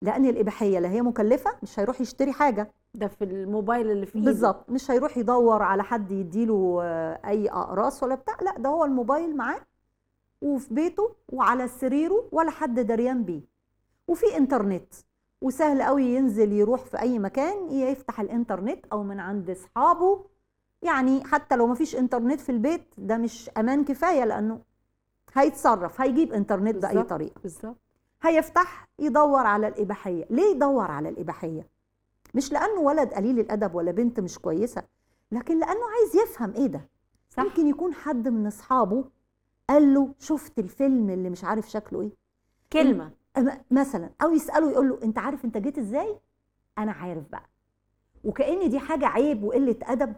لان الاباحيه لا هي مكلفه مش هيروح يشتري حاجه ده في الموبايل اللي في ايده بالظبط مش هيروح يدور على حد يديله آه، اي اقراص ولا بتاع لا ده هو الموبايل معاه وفي بيته وعلى سريره ولا حد دريان بيه وفي انترنت وسهل قوي ينزل يروح في اي مكان يفتح الانترنت او من عند اصحابه يعني حتى لو مفيش انترنت في البيت ده مش امان كفايه لانه هيتصرف هيجيب انترنت باي بالظبط. طريقه بالظبط هيفتح يدور على الإباحية ليه يدور على الإباحية مش لأنه ولد قليل الأدب ولا بنت مش كويسة لكن لأنه عايز يفهم إيه ده صح. ممكن يكون حد من أصحابه قال له شفت الفيلم اللي مش عارف شكله إيه كلمه أما- مثلا أو يسأله يقول له أنت عارف أنت جيت إزاي أنا عارف بقى وكأن دي حاجة عيب وقلة أدب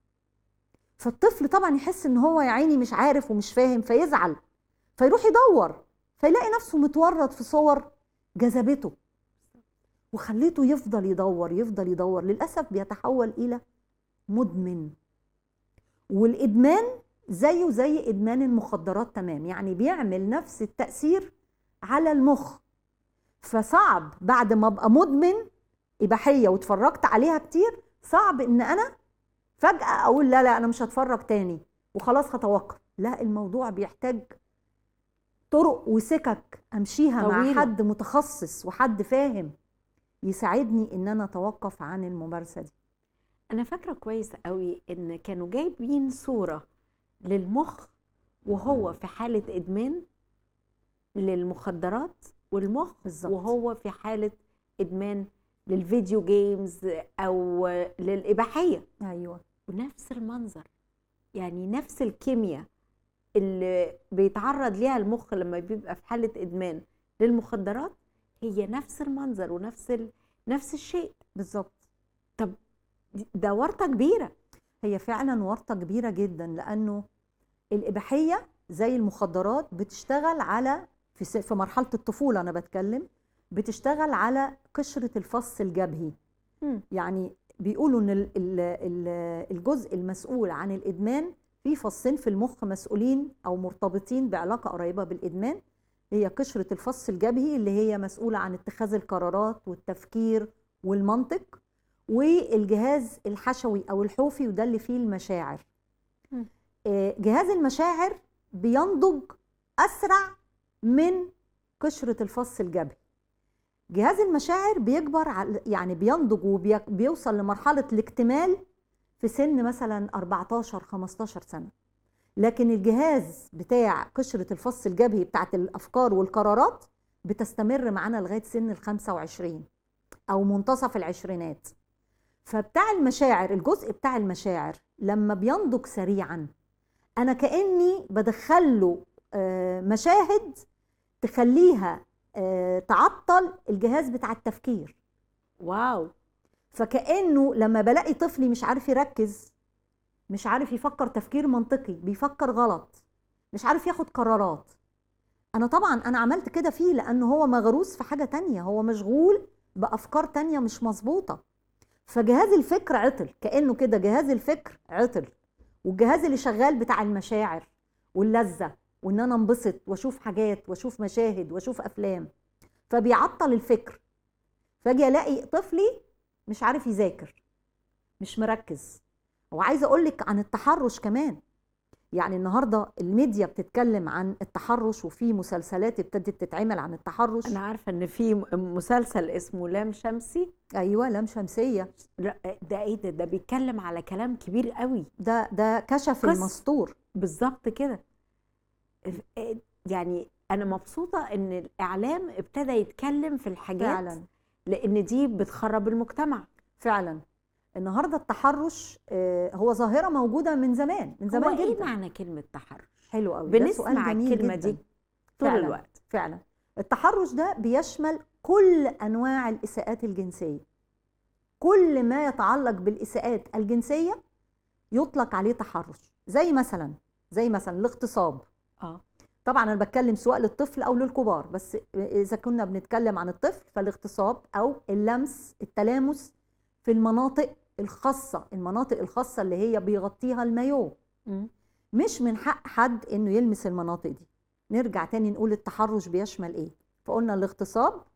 فالطفل طبعا يحس ان هو يا عيني مش عارف ومش فاهم فيزعل فيروح يدور فيلاقي نفسه متورط في صور جذبته وخليته يفضل يدور يفضل يدور للاسف بيتحول الى مدمن والادمان زيه زي ادمان المخدرات تمام يعني بيعمل نفس التاثير على المخ فصعب بعد ما ابقى مدمن اباحيه واتفرجت عليها كتير صعب ان انا فجاه اقول لا لا انا مش هتفرج تاني وخلاص هتوقف لا الموضوع بيحتاج طرق وسكك امشيها مع طويلة. حد متخصص وحد فاهم يساعدني ان انا اتوقف عن الممارسه دي انا فاكره كويس قوي ان كانوا جايبين صوره للمخ وهو في حاله ادمان للمخدرات والمخ بالظبط. وهو في حاله ادمان للفيديو جيمز او للاباحيه ايوه ونفس المنظر يعني نفس الكيمياء اللي بيتعرض ليها المخ لما بيبقى في حاله ادمان للمخدرات هي نفس المنظر ونفس ال... نفس الشيء بالظبط دي- ده ورطه كبيره هي فعلا ورطه كبيره جدا لانه الاباحيه زي المخدرات بتشتغل على في س- في مرحله الطفوله انا بتكلم بتشتغل على قشره الفص الجبهي مم. يعني بيقولوا ان ال- ال- ال- الجزء المسؤول عن الادمان في فصين في المخ مسؤولين او مرتبطين بعلاقه قريبه بالادمان هي قشره الفص الجبهي اللي هي مسؤوله عن اتخاذ القرارات والتفكير والمنطق والجهاز الحشوي او الحوفي وده اللي فيه المشاعر مم. آه، جهاز المشاعر بينضج اسرع من قشره الفص الجبهي جهاز المشاعر بيكبر على- يعني بينضج وبيوصل لمرحله الاكتمال في سن مثلا 14 15 سنه لكن الجهاز بتاع قشره الفص الجبهي بتاعت الافكار والقرارات بتستمر معانا لغايه سن ال 25 او منتصف العشرينات فبتاع المشاعر الجزء بتاع المشاعر لما بينضج سريعا انا كاني بدخله آه، مشاهد تخليها آه، تعطل الجهاز بتاع التفكير واو فكانه لما بلاقي طفلي مش عارف يركز مش عارف يفكر تفكير منطقي بيفكر غلط مش عارف ياخد قرارات انا طبعا انا عملت كده فيه لانه هو مغروس في حاجه تانية هو مشغول بافكار تانية مش مظبوطه فجهاز الفكر عطل كانه كده جهاز الفكر عطل والجهاز اللي شغال بتاع المشاعر واللذه وان انا انبسط واشوف حاجات واشوف مشاهد واشوف افلام فبيعطل الفكر فاجي الاقي طفلي مش عارف يذاكر مش مركز وعايزه اقول لك عن التحرش كمان يعني النهارده الميديا بتتكلم عن التحرش وفي مسلسلات ابتدت تتعمل عن التحرش انا عارفه ان في م- مسلسل اسمه لام شمسي ايوه لام شمسيه لا ده ايه ده ده بيتكلم على كلام كبير قوي ده ده كشف قص- المستور بالظبط كده إيه- يعني انا مبسوطه ان الاعلام ابتدى يتكلم في الحاجات فعلا لان دي بتخرب المجتمع فعلا النهارده التحرش آه، هو ظاهره موجوده من زمان من هو زمان ايه جدا معنى كلمه تحرش حلو قوي ده سؤال بنسمع جميل الكلمه جداً. دي طول فعلاً. الوقت فعلا التحرش ده بيشمل كل انواع الاساءات الجنسيه كل ما يتعلق بالاساءات الجنسيه يطلق عليه تحرش زي مثلا زي مثلا الاغتصاب اه طبعا انا بتكلم سواء للطفل او للكبار بس اذا كنا بنتكلم عن الطفل فالاغتصاب او اللمس التلامس في المناطق الخاصه المناطق الخاصه اللي هي بيغطيها المايو مم. مش من حق حد انه يلمس المناطق دي نرجع تاني نقول التحرش بيشمل ايه فقلنا الاغتصاب